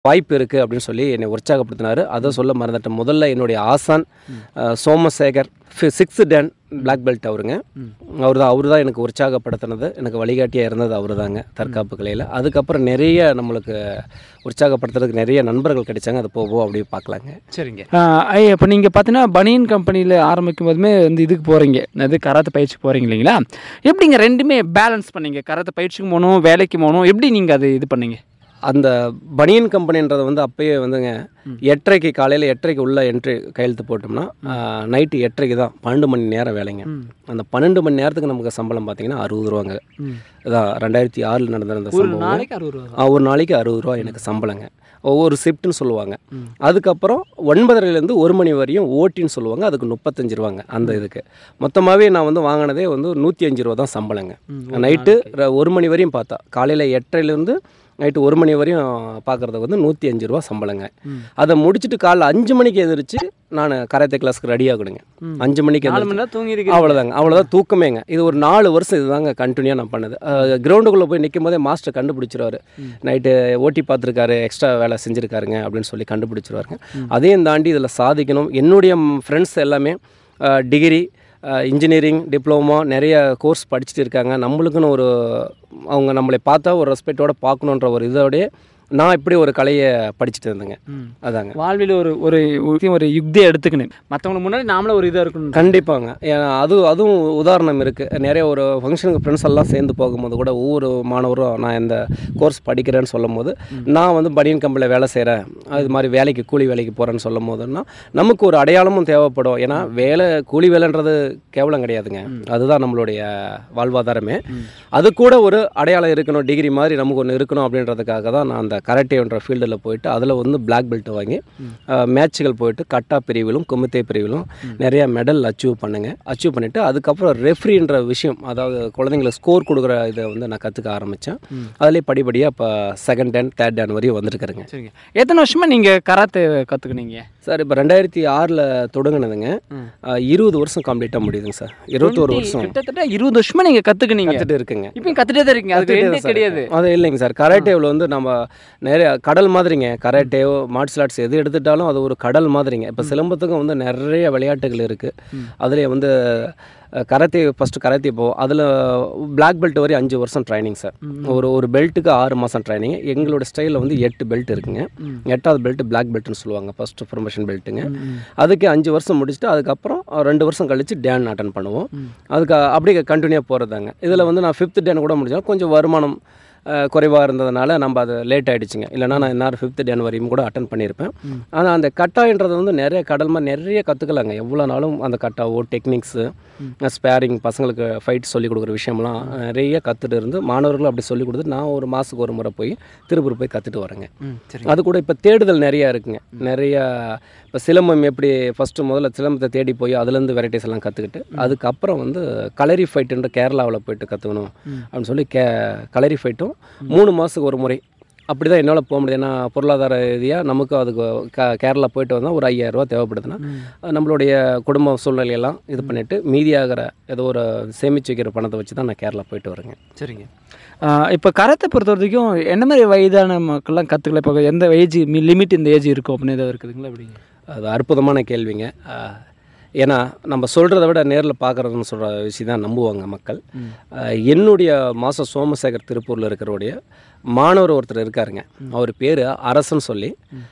வாய்ப்பு இருக்குது அப்படின்னு சொல்லி என்னை உற்சாகப்படுத்தினார் அதை சொல்ல மறந்துட்டேன் முதல்ல என்னுடைய ஆசான் அஹ், Somasekar sixth dan black belt அவருங்க அவர் தான் அவர் தான் எனக்கு உற்சாகப்படுத்தினது எனக்கு வழிகாட்டியாக இருந்தது அவர் தாங்க தற்காப்பு கலையில் அதுக்கப்புறம் நிறைய நம்மளுக்கு உற்சாகப்படுத்துறதுக்கு நிறைய நண்பர்கள் கிடைச்சாங்க அது போவோம் அப்படியே பார்க்கலாங்க சரிங்க இப்போ நீங்கள் பார்த்தீங்கன்னா பனியன் கம்பெனியில் ஆரம்பிக்கும் போதுமே வந்து இதுக்கு போகிறீங்க இது கராத்தே பயிற்சிக்கு போகிறீங்க இல்லைங்களா எப்படிங்க ரெண்டுமே பேலன்ஸ் பண்ணீங்க கராத்தே பயிற்சிக்கு போகணும் வேலைக்கு போகணும் எப்படி நீங்கள் அது இது பண்ணீங்க அந்த பனியன் கம்பெனின்றது வந்து அப்பயே வந்துங்க எட்டரைக்கு காலையில் எட்டரைக்கு உள்ள என்ட்ரி கையெழுத்து போட்டோம்னா நைட்டு எட்டரைக்கு தான் பன்னெண்டு மணி நேரம் வேலைங்க அந்த பன்னெண்டு மணி நேரத்துக்கு நமக்கு சம்பளம் பார்த்தீங்கன்னா அறுபது ரூபாங்க இதான் ரெண்டாயிரத்தி ஆறில் நடந்த அந்த ஒரு சம்பவம் நாளைக்கு அறுபது ரூபா ஆ, ஒரு நாளைக்கு அறுபது ரூபா எனக்கு சம்பளங்க ஒவ்வொரு ஷிஃப்ட்னு சொல்லுவாங்க அதுக்கப்புறம் ஒன்பதரைலேருந்து ஒரு மணி வரையும் ஓட்டின்னு சொல்லுவாங்க அதுக்கு முப்பத்தஞ்சு ரூபாங்க அந்த இதுக்கு மொத்தமாகவே நான் வந்து வாங்கினதே வந்து நூற்றி அஞ்சு ரூபா தான் சம்பளங்க நைட்டு ர- ஒரு மணி வரையும் பார்த்தா காலையில் எட்டரைலேருந்து நைட்டு ஒரு மணி வரையும் பார்க்குறதுக்கு வந்து நூற்றி அஞ்சு ரூபா சம்பளங்க அதை முடிச்சுட்டு காலைல அஞ்சு மணிக்கு எந்திரிச்சு நான் கராத்தே கிளாஸ்க்கு ரெடி ஆகணுங்க அஞ்சு மணிக்கு நாலு எந்திரிச்சு மணி நேரம் தூங்கி அவ்வளோதாங்க அவ்வளோதான் தூக்கமேங்க இது ஒரு நாலு வருஷம் இதுதாங்க கண்டினியூ நான் பண்ணது கிரவுண்டுக்குள்ளே போய் நிற்கும் போதே மாஸ்டர் கண்டுபிடிச்சிருவாரு நைட்டு ஓட்டி பார்த்துருக்காரு எக்ஸ்ட்ரா வேலை செஞ்சுருக்காருங்க அப்படின்னு சொல்லி கண்டுபிடிச்சிருவாருங்க அதையும் தாண்டி இதில் சாதிக்கணும் என்னுடைய ஃப்ரெண்ட்ஸ் எல்லாமே டிகிரி இன்ஜினியரிங் டிப்ளமோ நிறைய கோர்ஸ் படிச்சுட்டு இருக்காங்க நம்மளுக்குன்னு ஒரு அவங்க நம்மளை பார்த்தா ஒரு ரெஸ்பெக்டோட பார்க்கணுன்ற ஒரு இதோடய நான் இப்படி ஒரு கலையை படிச்சுட்டு இருந்தேங்க அதாங்க வாழ்வில் ஒரு ஒரு ஒரு யுக்தியை எடுத்துக்கணும் மற்றவங்களுக்கு முன்னாடி நாமளே ஒரு இதாக இருக்கணும் கண்டிப்பாங்க ஏன்னா அது அதுவும் உதாரணம் இருக்குது நிறைய ஒரு ஃபங்க்ஷனுக்கு ஃப்ரெண்ட்ஸ் எல்லாம் சேர்ந்து போகும்போது கூட ஒவ்வொரு மாணவரும் நான் இந்த கோர்ஸ் படிக்கிறேன்னு சொல்லும் போது நான் வந்து பனியன் கம்பெனியில் வேலை செய்கிறேன் அது மாதிரி வேலைக்கு கூலி வேலைக்கு போகிறேன்னு சொல்லும் போதுன்னா நமக்கு ஒரு அடையாளமும் தேவைப்படும் ஏன்னா வேலை கூலி வேலைன்றது கேவலம் கிடையாதுங்க அதுதான் நம்மளுடைய வாழ்வாதாரமே அது கூட ஒரு அடையாளம் இருக்கணும் டிகிரி மாதிரி நமக்கு ஒன்று இருக்கணும் அப்படின்றதுக்காக தான் நான் அந்த கராட்டேன்ற ஃபீல்டில் போயிட்டு அதில் வந்து பிளாக் பெல்ட் வாங்கி மேட்ச்கள் போயிட்டு கட்டா பிரிவிலும் குமித்தே பிரிவிலும் நிறைய மெடல் அச்சீவ் பண்ணுங்க அச்சீவ் பண்ணிவிட்டு அதுக்கப்புறம் ரெஃப்ரின்ற விஷயம் அதாவது குழந்தைங்களுக்கு ஸ்கோர் கொடுக்குற இதை வந்து நான் கற்றுக்க ஆரம்பித்தேன் அதிலே படிப்படியாக இப்போ செகண்ட் டேன் தேர்ட் டேன் வரையும் வந்திருக்கிறேங்க சரிங்க எத்தனை வருஷமா நீங்கள் கராத்தே கற்றுக்குனீங்க சார் இப்போ ரெண்டாயிரத்தி ஆறில் தொடங்கினதுங்க ம். அஹ், இருபது வருஷம் கம்ப்ளீட்டாக முடியுதுங்க சார் இருபத்தோரு வருஷம் கிட்டத்தட்ட இருபது வருஷமா நீங்கள் கற்றுக்குனீங்க கற்றுட்டு இருக்குங்க இப்பயும் கற்றுட்டே தான் இருக்கீங்க அதுக்கு கத்துட்டே எண்டே தான் சார் கிடையாது இருக்கேன். அது இல்லைங்க சார் கராட்டேவில் வந்து நம்ம நிறைய கடல் மாதிரிங்க கராட்டேவோ மார்ஷல் ஆர்ட்ஸ் எது எடுத்துட்டாலும் அது ஒரு கடல் மாதிரிங்க இப்போ சிலம்பத்துக்கும் வந்து நிறைய விளையாட்டுகள் இருக்குது அதில் வந்து அஹ், கராத்தே ஃபஸ்ட்டு கராத்தே போவோம் அதில் பிளாக் பெல்ட் வரை அஞ்சு வருஷம் ட்ரைனிங் சார் ஒரு ஒரு பெல்ட்டுக்கு ஆறு மாதம் ட்ரைனிங் எங்களோட ஸ்டைலில் வந்து எட்டு பெல்ட் இருக்குங்க எட்டாவது பெல்ட் பிளாக் பெல்ட்னு சொல்லுவாங்க ஃபஸ்ட்டு ப்ரொமோஷன் பெல்ட்டுங்க அதுக்கு அஞ்சு வருஷம் முடிச்சுட்டு அதுக்கப்புறம் ரெண்டு வருஷம் கழிச்சு டேன் அட்டன் பண்ணுவோம் அதுக்கு அப்படியே கண்டினியூ போகிறதாங்க இதில் வந்து நான் ஃபிஃப்த் டேன் கூட முடிச்சா கொஞ்சம் வருமானம் குறைவாக இருந்ததுனால நம்ம அது லேட் ஆகிடுச்சிங்க இல்லைனா நான் இந்நேரம் ஃபிஃப்த் டேன் வரையும் கூட அட்டன் பண்ணியிருப்பேன் ஆனால் அந்த கட்டான்றது வந்து நிறைய கடல் மாதிரி நிறைய கற்றுக்கலாங்க எவ்வளோ நாளும் அந்த கட்டாவோ டெக்னிக்ஸு ஸ்பேரிங் பசங்களுக்கு ஃபைட் சொல்லிக் கொடுக்குற விஷயம்லாம் நிறைய கற்றுட்டு இருந்து மாணவர்களும் அப்படி சொல்லிக் கொடுத்து நான் ஒரு மாதத்துக்கு ஒரு முறை போய் திருப்பூர் போய் கற்றுட்டு வரேங்க ம் சரி அது கூட இப்போ தேடுதல் நிறையா இருக்குங்க நிறையா இப்போ சிலம்பம் எப்படி ஃபஸ்ட்டு முதல்ல சிலம்பத்தை தேடி போய் அதுலேருந்து வெரைட்டிஸ் எல்லாம் கற்றுக்கிட்டு அதுக்கப்புறம் வந்து கலரி ஃபைட்டுன்ற கேரளாவில் போயிட்டு கற்றுக்கணும் அப்படின்னு சொல்லி கே கலரி ஃபைட்டும் மூணு மாதத்துக்கு ஒரு முறை அப்படி தான் என்னால் போக முடியும் ஏன்னா பொருளாதார ரீதியாக நமக்கு அதுக்கு க கேரளா போயிட்டு வந்தால் ஒரு ஐயாயிரரூவா தேவைப்படுதுன்னா நம்மளுடைய குடும்ப சூழ்நிலையெல்லாம் இது பண்ணிவிட்டு மீதியாகிற ஏதோ ஒரு சேமிச்சு வைக்கிற பணத்தை வச்சு தான் நான் கேரளா போயிட்டு வரேங்க சரிங்க இப்போ கராத்தே பொறுத்த வரைக்கும் என்ன மாதிரி வயதான மக்கள்லாம் கற்றுக்கல இப்போ எந்த ஏஜ் லிமிட் இந்த ஏஜ் இருக்கும் அப்படின்னு ஏதாவது இருக்குதுங்களா எப்படிங்க அது அற்புதமான கேள்விங்க ஆஹ், ஏன்னா நம்ம சொல்கிறத விட நேரில் பார்க்குறதுன்னு சொல்கிற விஷயம் தான் நம்புவாங்க மக்கள் ஆஹ், என்னுடைய மாதம் சோமசேகர் திருப்பூரில் இருக்கிறவுடைய மாணவர் ஒருத்தர் இருக்காருங்க அவர் பேர் அரசன் சொல்லி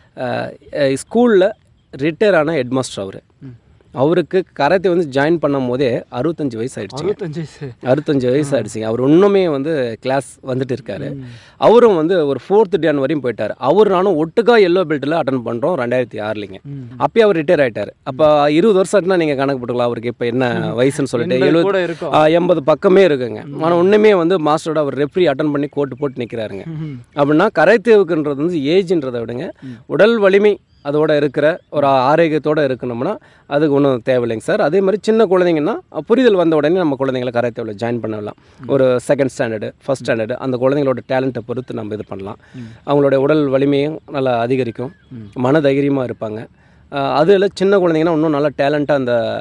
ஸ்கூலில் ரிட்டையர் ஆன ஹெட்மாஸ்டர் அவர் அவருக்கு கராத்தே வந்து ஜாயின் பண்ணும் போதே அறுபத்தஞ்சு வயசு ஆயிடுச்சு அறுபத்தஞ்சு வயசு அறுபத்தஞ்சு வயசு ஆயிடுச்சுங்க அவர் இன்னுமே வந்து கிளாஸ் வந்துட்டு இருக்காரு அவரும் வந்து ஒரு ஃபோர்த் டேன் வரையும் போயிட்டார் அவர் நானும் ஒட்டுக்கா எல்லோ பெல்ட்டில் அட்டன் பண்ணுறோம் ரெண்டாயிரத்தி ஆறுலிங்க அப்பயே அவர் ரிட்டையர் ஆயிட்டாரு அப்போ இருபது வருஷம்னா நீங்கள் கணக்கு போட்டுக்கலாம் அவருக்கு இப்போ என்ன வயசுன்னு சொல்லிட்டு எண்பது எழுபது கூட இருக்கும் ஆ, எண்பது பக்கமே இருக்குங்க ஆனால் ஒன்றுமே வந்து மாஸ்டரோட அவர் ரெஃப்ரி அட்டன் பண்ணி கோட்டு போட்டு நிற்கிறாருங்க அப்படின்னா கரைத்தேவுக்குன்றது வந்து ஏஜ்ன்றதை விடுங்க உடல் வலிமை அதோட இருக்கிற ஒரு ஆரோக்கியத்தோட இருக்கணும்னா அதுக்கு ஒன்றும் தேவையில்லைங்க சார் அதே மாதிரி சின்ன குழந்தைங்கன்னா புரிதல் வந்த உடனே நம்ம குழந்தைங்களை கரைத்தேவில் ஜாயின் பண்ணலாம் ஒரு செகண்ட் ஸ்டாண்டர்டு ஃபஸ்ட் ஸ்டாண்டர்டு அந்த குழந்தைங்களோட டேலண்ட்டை பொறுத்து நம்ம இது பண்ணலாம் அவங்களுடைய உடல் வலிமையும் நல்லா அதிகரிக்கும் மன தைரியமாக இருப்பாங்க ஆஹ் அதில் சின்ன குழந்தைங்கன்னா இன்னும் நல்லா டேலண்ட்டாக அந்த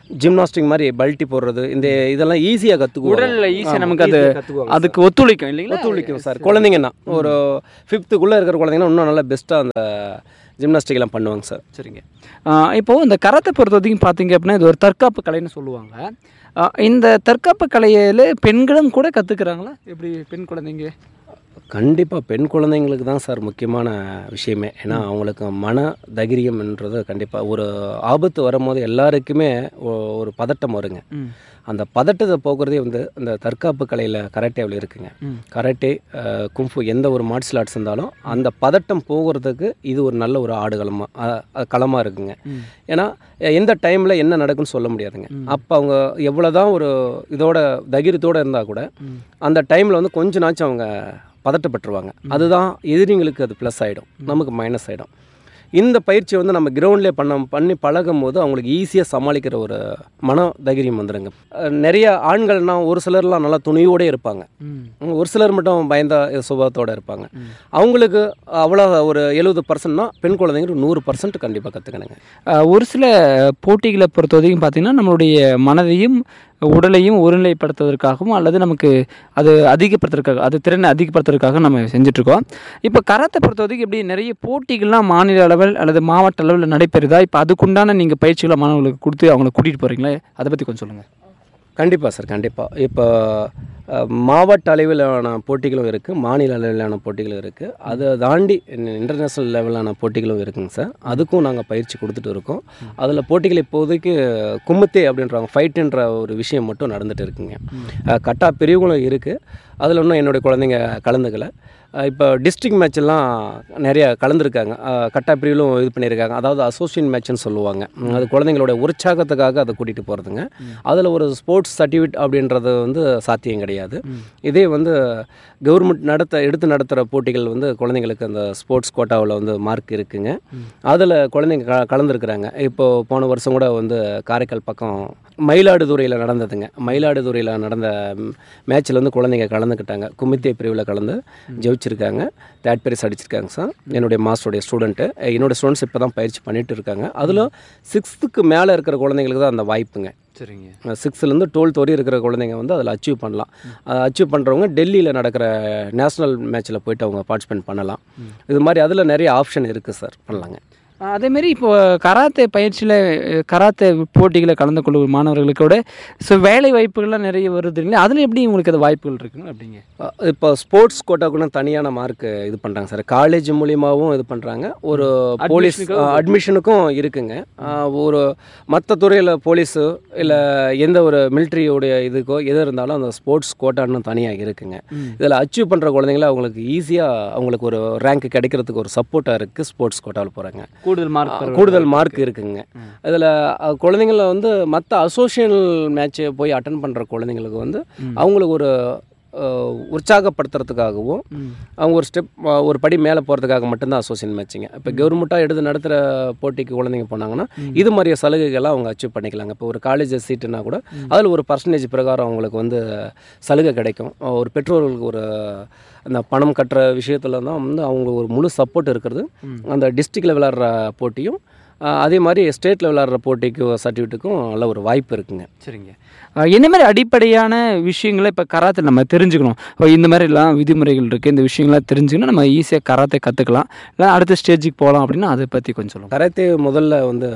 ஜிம்னாஸ்டிக் மாதிரி பல்ட்டி போடுறது இந்த இதெல்லாம் ஈஸியாக கற்றுக்குவோம் உடல்ல ஈஸியாக நமக்கு அது அதுக்கு ஒத்துழைக்கும் இல்லைங்களா ஒத்துழைக்கும் சார் குழந்தைங்கன்னா ஒரு ஃபிஃப்த்துக்குள்ளே இருக்கிற குழந்தைங்கன்னா இன்னும் நல்லா பெஸ்ட்டாக அந்த ஜிம்னாஸ்டிக் எல்லாம் பண்ணுவாங்க சார் சரிங்க ஆஹ் இப்போ இந்த கராத்தை பொறுத்த வரைக்கும் பார்த்தீங்க அப்படின்னா இது ஒரு தற்காப்பு கலைன்னு சொல்லுவாங்க ஆஹ் இந்த தற்காப்பு கலையில் பெண்களும் கூட கற்றுக்குறாங்களா எப்படி பெண் குழந்தைங்க கண்டிப்பாக பெண் குழந்தைங்களுக்கு தான் சார் முக்கியமான விஷயமே ஏன்னா அவங்களுக்கு மன தைரியம்ன்றது கண்டிப்பாக ஒரு ஆபத்து வரும்போது எல்லாருக்குமே ஒ- ஒரு பதட்டம் வருங்க ம் அந்த பதட்டத்தை போக்குறதே வந்து இந்த தற்காப்பு கலையில் கராட்டேவில் இருக்குங்க ம். கராட்டே அஹ், கும்ஃபு எந்த ஒரு மார்ஷியல் ஆர்ட்ஸ் இருந்தாலும் அந்த பதட்டம் போகிறதுக்கு இது ஒரு நல்ல ஒரு ஆடுகளமாக களமாக இருக்குங்க ம். ஏன்னா எ- எந்த டைமில் என்ன நடக்குன்னு சொல்ல முடியாதுங்க அப்போ அவங்க எவ்வளோ தான் ஒரு இதோட தைரியத்தோடு இருந்தால் கூட ம். அந்த டைமில் வந்து கொஞ்ச நாச்சும் அவங்க பதட்டப்பட்டுருவாங்க அதுதான் எதிரிங்களுக்கு அது ப்ளஸ் ஆகிடும் நமக்கு மைனஸ் ஆகிடும் இந்த பயிற்சி வந்து நம்ம கிரவுண்ட்லேயே பண்ண பண்ணி பழகும் போது அவங்களுக்கு ஈஸியாக சமாளிக்கிற ஒரு மன தைரியம் வந்துடுங்க அஹ் நிறைய ஆண்கள்னா ஒரு சிலர்லாம் நல்லா துணியோடே இருப்பாங்க ம் ஒரு சிலர் மட்டும் பயந்த சுபாவத்தோடு இருப்பாங்க ம். அவங்களுக்கு அவ்வளோ ஒரு எழுபது பர்சன்ட்னா பெண் குழந்தைங்க நூறு பர்சன்ட் கண்டிப்பாக கற்றுக்கணுங்க ஆஹ் ஒரு சில போட்டிகளை பொறுத்த வரைக்கும் பார்த்தீங்கன்னா நம்மளுடைய மனதையும் உடலையும் ஒருநிலைப்படுத்துவதற்காகவும் அல்லது நமக்கு அது அதிகப்படுத்துறதுக்காக அது திறனை அதிகப்படுத்துறதுக்காக நம்ம செஞ்சுட்ருக்கோம் இப்போ கராத்தை பொறுத்த வரைக்கும் எப்படி நிறைய போட்டிகள்லாம் மாநில அளவில் அல்லது மாவட்ட அளவில் நடைபெறுதா இப்போ அதுக்குண்டான நீங்கள் பயிற்சிகளை மாணவர்களுக்கு கொடுத்து அவங்கள கூட்டிகிட்டு போகிறீங்களே அதை பற்றி கொஞ்சம் சொல்லுங்கள் கண்டிப்பாக சார் கண்டிப்பாக இப்போ அஹ், மாவட்ட அளவிலான போட்டிகளும் இருக்குது மாநில அளவிலான போட்டிகளும் இருக்குது அதை தாண்டி இன்டர்நேஷ்னல் லெவலான போட்டிகளும் இருக்குங்க சார் அதுக்கும் நாங்கள் பயிற்சி கொடுத்துட்டு இருக்கோம் அதில் போட்டிகள் இப்போதைக்கு கும்முத்தே அப்படின்றாங்க ஃபைட்டுன்ற ஒரு விஷயம் மட்டும் நடந்துட்டு இருக்குங்க அஹ், கட்டா பிரிவுகளும் இருக்குது அதில் இன்னும் என்னுடைய குழந்தைங்க கலந்துக்கல அஹ், இப்போ டிஸ்ட்ரிக்ட் மேட்ச் எல்லாம் நிறைய கலந்துருக்காங்க அஹ், கட்டா பிரிவிலும் இது பண்ணியிருக்காங்க அதாவது அசோசியேட் மேட்ச்னு சொல்லுவாங்க உம், அது குழந்தைங்களோட உற்சாகத்துக்காக அதை கூட்டிகிட்டு போகிறதுங்க அதில் ஒரு ஸ்போர்ட்ஸ் சர்டிஃபிகேட் அப்படின்றது வந்து சாத்தியம் கிடையாது இதே வந்து கவர்மெண்ட் நடத்த எடுத்து நடத்துகிற போட்டிகள் வந்து குழந்தைங்களுக்கு அந்த ஸ்போர்ட்ஸ் கோட்டாவில் வந்து மார்க் இருக்குங்க அதில் குழந்தைங்க க கலந்துருக்குறாங்க இப்போது போன வருஷம் கூட வந்து காரைக்கால் பக்கம் மயிலாடுதுறையில் நடந்ததுங்க மயிலாடுதுறையில் நடந்த மேட்ச்சில் வந்து குழந்தைங்க கலந்துக்கிட்டாங்க குமித்தே பிரிவில் கலந்து ஜெயிச்சிருக்காங்க தேர்ட் பிரைஸ் அடிச்சிருக்காங்க சார் என்னுடைய மாஸ்டருடைய ஸ்டூடெண்ட்டு என்னோட ஸ்டூடெண்ட்ஸ் இப்போ தான் பயிற்சி பண்ணிட்டு இருக்காங்க அதில் சிக்ஸ்த்துக்கு மேலே இருக்கிற குழந்தைங்களுக்கு தான் அந்த வாய்ப்புங்க சரிங்க சிக்ஸ்த்துலேருந்து டுவெல்த் வரையும் இருக்கிற குழந்தைங்க வந்து அதில் அச்சீவ் பண்ணலாம் அச்சீவ் பண்ணுறவங்க டெல்லியில் நடக்கிற நேஷ்னல் மேட்ச்சில் போயிட்டு அவங்க பார்ட்டிசிபேட் பண்ணலாம் இது மாதிரி அதில் நிறைய ஆப்ஷன் இருக்குது சார் பண்ணலாங்க அதேமாரி இப்போ கராத்தே பயிற்சியில் கராத்தே போட்டிகளை கலந்து கொள்ளும் மாணவர்களுக்கோட ஸோ வேலை வாய்ப்புகள்லாம் நிறைய வருது இல்லையா அதில் எப்படி உங்களுக்கு அது வாய்ப்புகள் இருக்குங்க அப்படிங்க அஹ் இப்போ ஸ்போர்ட்ஸ் கோட்டாக்குன்னு தனியான மார்க் இது பண்ணுறாங்க சார் காலேஜ் மூலியமாகவும் இது பண்ணுறாங்க ஒரு போலீஸ் Admission-க்கும் அட்மிஷனுக்கும் இருக்குங்க அஹ் ஒரு மற்ற துறையில் போலீஸு இல்லை எந்த ஒரு மிலிட்ரியோடைய இதுக்கோ எது இருந்தாலும் அந்த ஸ்போர்ட்ஸ் கோட்டான்னு தனியாக இருக்குங்க இதில் அச்சீவ் பண்ணுற குழந்தைங்கள அவங்களுக்கு ஈஸியாக அவங்களுக்கு ஒரு ரேங்க் கிடைக்கிறதுக்கு ஒரு சப்போர்ட்டாக இருக்குது ஸ்போர்ட்ஸ் கோட்டாவில் போகிறாங்க கூடுதல் மார்க் கூடுதல் மார்க் இருக்குங்க இதில் குழந்தைங்கள வந்து மற்ற அசோசியல் மேட்ச் போய் அட்டன் பண்ணுற குழந்தைங்களுக்கு வந்து அவங்களுக்கு ஒரு அஹ், உற்சாகப்படுத்துறதுக்காகவும் அவங்க ஒரு ஸ்டெப் ஒரு படி மேலே போகிறதுக்காக மட்டும்தான் அசோசியல் மேட்சிங்க இப்போ கவர்மெண்ட்டாக எடுத்து நடத்துகிற போட்டிக்கு குழந்தைங்க போனாங்கன்னா இது மாதிரிய சலுகைகள்லாம் அவங்க அச்சீவ் பண்ணிக்கலாங்க இப்போ ஒரு காலேஜ் சீட்டுனா கூட அதில் ஒரு பர்சன்டேஜ் பிரகாரம் அவங்களுக்கு வந்து சலுகை கிடைக்கும் ஒரு பெற்றோர்களுக்கு ஒரு அந்த பணம் கட்டுற விஷயத்தில் தான் வந்து அவங்க ஒரு முழு சப்போர்ட் இருக்கிறது அந்த டிஸ்ட்ரிக்டில் விளாட்ற போட்டியும் அஹ், அதே மாதிரி ஸ்டேட்டில் விளாட்ற போட்டிக்கு சர்டிஃபிகேட்டுக்கும் நல்ல ஒரு வாய்ப்பு இருக்குங்க சரிங்க அஹ் என்ன மாதிரி அடிப்படையான விஷயங்களை இப்போ கராத்தில் நம்ம தெரிஞ்சுக்கணும் இப்போ இந்த மாதிரிலாம் விதிமுறைகள் இருக்குது இந்த விஷயங்கள்லாம் தெரிஞ்சுக்கணும் நம்ம ஈஸியாக கராத்தை கற்றுக்கலாம் இல்லை அடுத்த ஸ்டேஜுக்கு போகலாம் அப்படின்னா அதை பற்றி கொஞ்சம் சொல்லுங்கள் கராத்தே முதல்ல வந்து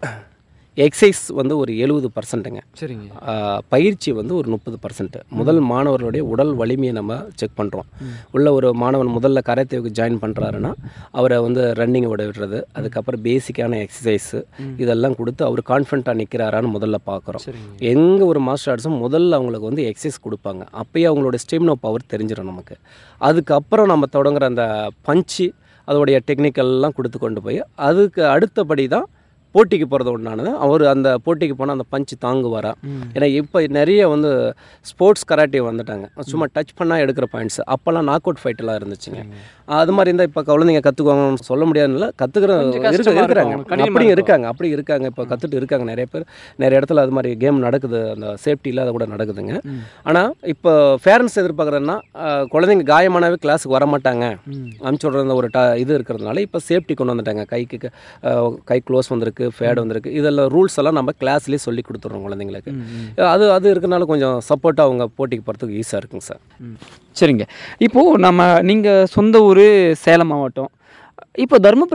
எக்ஸசைஸ் வந்து ஒரு எழுபது பர்சன்ட்டுங்க சரிங்க பயிற்சி வந்து ஒரு முப்பது பர்சன்ட் முதல் மாணவர்களுடைய உடல் வலிமையை நம்ம செக் பண்ணுறோம் உள்ள ஒரு மாணவன் முதல்ல கராத்தேவுக்கு ஜாயின் பண்ணுறாருன்னா அவரை வந்து ரன்னிங் விட விடுறது அதுக்கப்புறம் பேசிக்கான எக்ஸசைஸு இதெல்லாம் கொடுத்து அவர் கான்ஃபிடண்ட்டாக நிற்கிறாரான்னு முதல்ல பார்க்குறோம் சரிங்க எங்கே ஒரு மாஸ்டர் ஆர்ட்ஸும் முதல்ல அவங்களுக்கு வந்து எக்ஸசைஸ் கொடுப்பாங்க அப்பயே அவங்களோட ஸ்டெமினோ பவர் தெரிஞ்சிடும் நமக்கு அதுக்கப்புறம் நம்ம தொடங்குற அந்த பஞ்சு அதோடைய டெக்னிக்கல்லாம் கொடுத்து கொண்டு போய் அதுக்கு அடுத்தபடி தான் போட்டிக்கு போகிறது ஒன்றானது அவர் அந்த போட்டிக்கு போனால் அந்த பஞ்சு தாங்குவாரா ஏன்னா இப்போ நிறைய வந்து ஸ்போர்ட்ஸ் கராட்டே வந்துட்டாங்க சும்மா டச் பண்ணால் எடுக்கிற பாயிண்ட்ஸ் அப்போல்லாம் நாக் அவுட் ஃபைட்டெல்லாம் இருந்துச்சுங்க அது மாதிரி இருந்தால் இப்போ குழந்தைங்க கற்றுக்குவாங்கன்னு சொல்ல முடியாதுல்ல கற்றுக்கிற கொஞ்சம் இருக்க கஷ்டமா இருக்கிறாங்க இருக்கும். கடினமா அப்படி இருக்கும். இருக்காங்க அப்படி இருக்காங்க இப்போ கற்றுட்டு இருக்காங்க நிறைய பேர் நிறைய இடத்துல அது மாதிரி கேம் நடக்குது அந்த சேஃப்டி இல்லாத கூட நடக்குதுங்க ஆனால் இப்போ பேரண்ட்ஸ் எதிர்பார்க்குறதுனா குழந்தைங்க காயமானாவே கிளாஸுக்கு வர மாட்டாங்க அனுப்பிச்சி விட்ற அந்த ஒரு ட இது இருக்கிறதுனால இப்போ சேஃப்டி கொண்டு வந்துட்டாங்க கைக்கு க- அஹ், கை க்ளோஸ் வந்திருக்கு வந்திருக்கு ஃபேட் வந்திருக்கு இதெல்லாம் ரூல்ஸ் எல்லாம் நம்ம கிளாஸ்லேயே சொல்லி கொடுத்துட்றோம் குழந்தைங்களுக்கு அது அது இருக்கனால கொஞ்சம் சப்போர்ட்டாக அவங்க போட்டிக்கு போகிறதுக்கு ஈஸியாக இருக்குங்க சார் சரிங்க இப்போது நம்ம நீங்கள் சொந்த ஊர் சேலம் மாவட்டம் இப்போ தருமபுரி